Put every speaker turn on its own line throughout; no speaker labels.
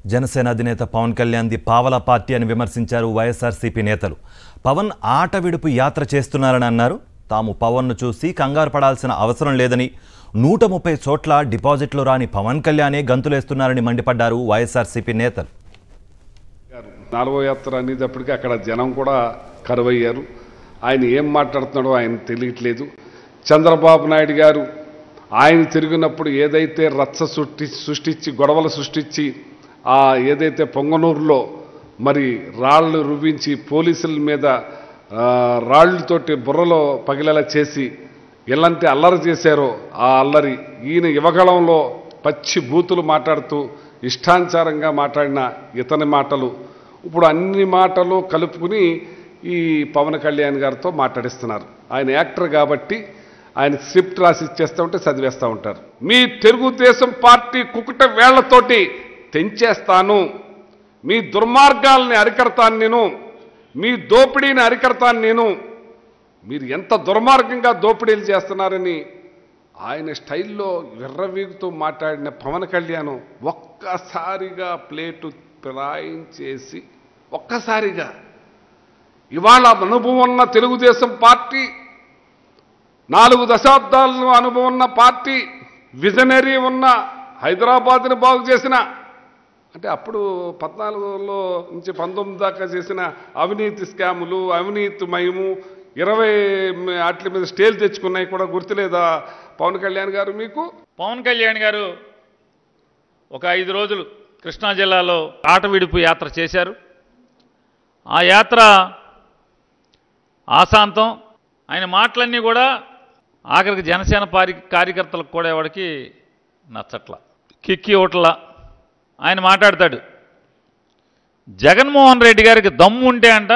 జనసేన అధినేత పవన్ కళ్యాణ్ది పావల పార్టీ అని విమర్శించారు వైఎస్ఆర్సీపీ నేతలు పవన్ ఆట విడుపు యాత్ర చేస్తున్నారని అన్నారు తాము పవన్ను చూసి కంగారు పడాల్సిన అవసరం లేదని నూట ముప్పై చోట్ల డిపాజిట్లు రాని పవన్ కళ్యాణే గంతులేస్తున్నారని మండిపడ్డారు వైఎస్ఆర్సీపీ నేతలు
నాలుగో యాత్ర అనేటప్పటికీ అక్కడ జనం కూడా కరువయ్యారు ఆయన ఏం మాట్లాడుతున్నాడో ఆయన తెలియట్లేదు చంద్రబాబు నాయుడు గారు ఆయన తిరిగినప్పుడు ఏదైతే రచ్చ సృష్టి సృష్టించి గొడవలు సృష్టించి ఆ ఏదైతే పొంగనూరులో మరి రాళ్ళు రువ్వించి పోలీసుల మీద ఆ, రాళ్ళతోటి బుర్రలో పగిలేలా చేసి ఎలాంటి అల్లరి చేశారో ఆ అల్లరి ఈయన యువగళంలో పచ్చి బూతులు మాట్లాడుతూ ఇష్టానుసారంగా మాట్లాడిన ఇతని మాటలు ఇప్పుడు అన్ని మాటలు కలుపుకుని ఈ పవన్ కళ్యాణ్ గారితో మాట్లాడిస్తున్నారు ఆయన యాక్టర్ కాబట్టి ఆయన స్క్రిప్ట్ రాసి ఇచ్చేస్తూ ఉంటే చదివేస్తూ ఉంటారు మీ తెలుగుదేశం పార్టీ కుకుట వేళ్లతోటి తెంచేస్తాను మీ దుర్మార్గాల్ని అరికడతాను నేను మీ దోపిడీని అరికడతాను నేను మీరు ఎంత దుర్మార్గంగా దోపిడీలు చేస్తున్నారని ఆయన స్టైల్లో విర్రవీగుతూ మాట్లాడిన పవన్ కళ్యాణ్ ఒక్కసారిగా ప్లేటు పిరాయించేసి ఒక్కసారిగా ఇవాళ అనుభవం ఉన్న తెలుగుదేశం పార్టీ నాలుగు దశాబ్దాలను అనుభవం ఉన్న పార్టీ విజనరీ ఉన్న హైదరాబాద్ని బాగు చేసిన అంటే అప్పుడు పద్నాలుగులో నుంచి పంతొమ్మిది దాకా చేసిన అవినీతి స్కాములు అవినీతి మయము ఇరవై వాటి మీద స్టేలు తెచ్చుకున్నాయి కూడా గుర్తులేదా పవన్ కళ్యాణ్ గారు మీకు
పవన్ కళ్యాణ్ గారు ఒక ఐదు రోజులు కృష్ణా జిల్లాలో ఆట విడుపు యాత్ర చేశారు ఆ యాత్ర ఆశాంతం ఆయన మాటలన్నీ కూడా ఆఖరికి జనసేన పారి కార్యకర్తలకు కూడా ఎవరికి నచ్చట్ల కిక్కి ఓట్ల ఆయన మాట్లాడతాడు జగన్మోహన్ రెడ్డి గారికి దమ్ము ఉంటే అంట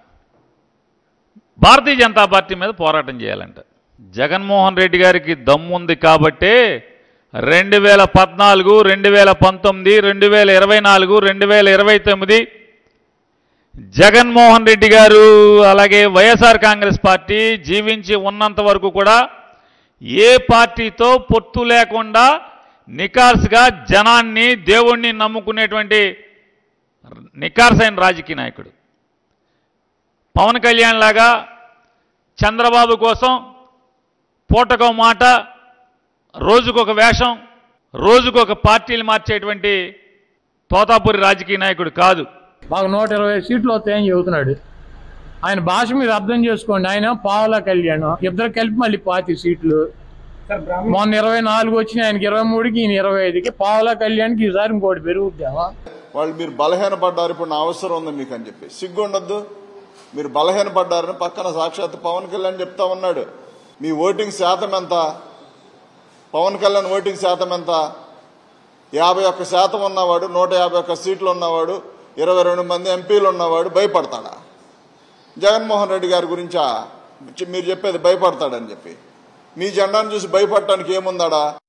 భారతీయ జనతా పార్టీ మీద పోరాటం చేయాలంట జగన్మోహన్ రెడ్డి గారికి దమ్ముంది కాబట్టే రెండు వేల పద్నాలుగు రెండు వేల పంతొమ్మిది రెండు వేల ఇరవై నాలుగు రెండు వేల ఇరవై తొమ్మిది జగన్మోహన్ రెడ్డి గారు అలాగే వైఎస్ఆర్ కాంగ్రెస్ పార్టీ జీవించి ఉన్నంత వరకు కూడా ఏ పార్టీతో పొత్తు లేకుండా నికార్స్గా జనాన్ని దేవుణ్ణి నమ్ముకునేటువంటి నికార్సైన రాజకీయ నాయకుడు పవన్ కళ్యాణ్ లాగా చంద్రబాబు కోసం పూటకో మాట రోజుకొక వేషం రోజుకొక పార్టీలు మార్చేటువంటి తోతాపురి రాజకీయ నాయకుడు కాదు
మాకు నూట ఇరవై సీట్లు వస్తాయని చెబుతున్నాడు ఆయన భాష మీరు అర్థం చేసుకోండి ఆయన పావలా కళ్యాణ్ ఇద్దరు కలిపి మళ్ళీ పాతి సీట్లు మొన్న ఇరవై నాలుగు వచ్చినాయి ఆయనకి ఇరవై మూడుకి ఈయన ఇరవై ఐదుకి పావలా కళ్యాణ్కి ఈసారి ఇంకోటి పెరుగుద్దామా
వాళ్ళు మీరు బలహీనపడ్డారు ఇప్పుడు నా అవసరం ఉంది మీకు అని చెప్పి సిగ్గు ఉండొద్దు మీరు బలహీనపడ్డారని పక్కన సాక్షాత్ పవన్ కళ్యాణ్ చెప్తా ఉన్నాడు మీ ఓటింగ్ శాతం ఎంత పవన్ కళ్యాణ్ ఓటింగ్ శాతం ఎంత యాభై ఒక్క శాతం ఉన్నవాడు నూట యాభై ఒక్క సీట్లు ఉన్నవాడు ఇరవై రెండు మంది ఎంపీలు ఉన్నవాడు భయపడతాడా జగన్మోహన్ రెడ్డి గారి గురించా మీరు చెప్పేది భయపడతాడని చెప్పి మీ జెండాను చూసి భయపడటానికి ఏముందాడా